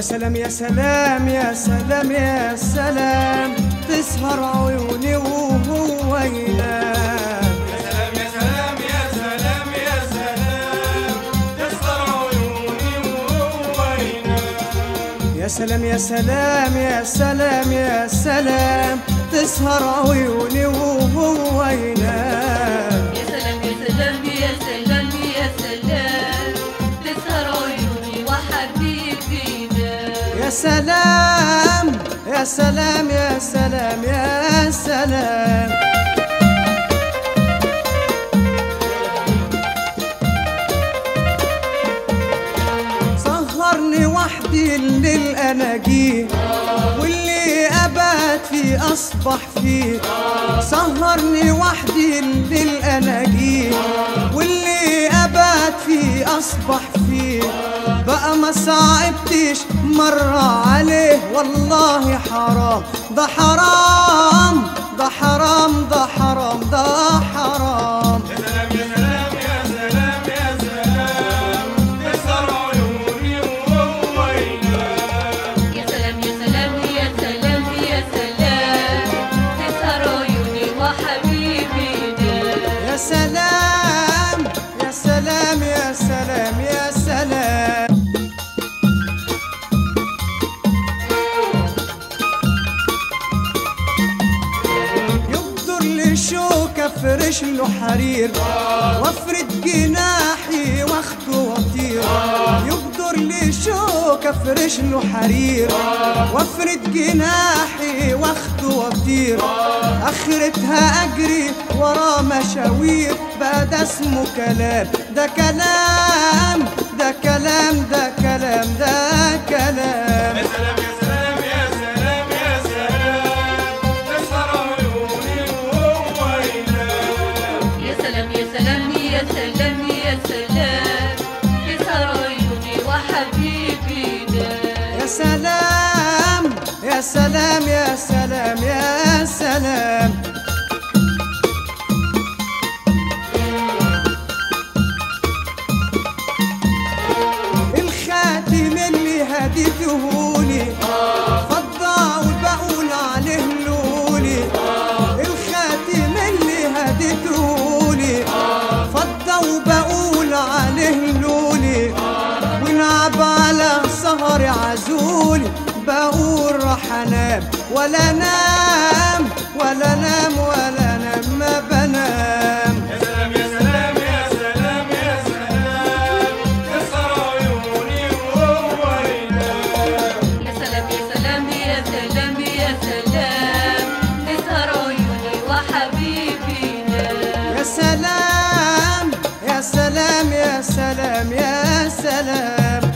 سلام يا سلام يا سلام يا سلام تسهر عيوني وهو ينام يا سلام يا سلام يا سلام يا سلام تسهر عيوني وهو ينام يا سلام يا سلام يا سلام يا سلام تسهر عيوني وهو ينام يا سلام يا سلام يا سلام يا سلام تسهر عيوني وحبيبي نام يا سلام يا سلام يا سلام يا سلام سهرني وحدي الليل انا جيه واللي ابات فيه اصبح فيه سهرني وحدي الليل انا جيه واللي ابات فيه اصبح فيه بقى ما صعبتش مرة عليه والله حرام ده حرام ده حرام ده حرام ده حرام يا سلام يا سلام يا سلام يا سلام تسهر عيوني وهو ينام يا سلام يا سلام يا سلام يا سلام تسهر عيوني وحبيبي نام يا سلام يا سلام يا سلام يا سلام يقدر لي شوكة فرش له حرير وافرد جناحي واخده واطير يقدر لي شوكة فرش له حرير وافرد جناحي واخده واطير اخرتها اجري ورا مشاوير بقى ده اسمه كلام ده كلام ده كلام ده كلام ده كلام يا سلام يا سلام يا سلام يا سلام تسهر عيوني وهو ينام يا سلام يا سلام يا سلام يا سلام تسهر عيوني وحبيبي نام يا سلام يا سلام يا سلام يا سلام الخاتم اللي هديتهولي فضة وبقول عليه لولي الخاتم اللي هديتهولي فضة وبقول عليه لولي ونعب على سهر عزولي بقول راح انام ولا نام ولا نام ولا نام ما بنام يا سلام يا سلام يا سلام يا سلام تسهر عيوني وهو ينام يا سلام يا سلام يا سلام يا سلام تسهر عيوني وحبيبي نام يا سلام يا سلام يا سلام يا سلام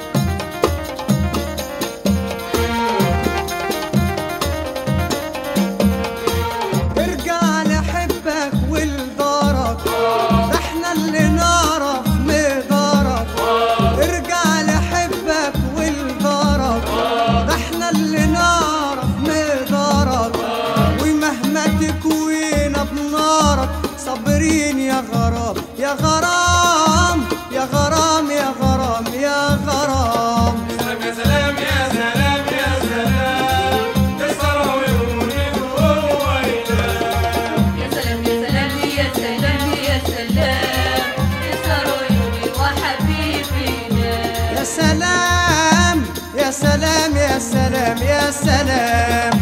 ارجع لحبك ولدارك ده احنا اللي نعرف مقدارك ارجع لحبك ولدارك ده احنا اللي نعرف مقدارك ومهما تكوينا بنارك صابرين يا غرام يا غرام يا غرام يا غرام يا غرام سلام يا سلام يا سلام يا سلام تسهر عيوني وهو ينام يا سلام يا سلام يا سلام يا سلام تسهر عيوني وحبيبي نام يا سلام يا سلام يا سلام يا سلام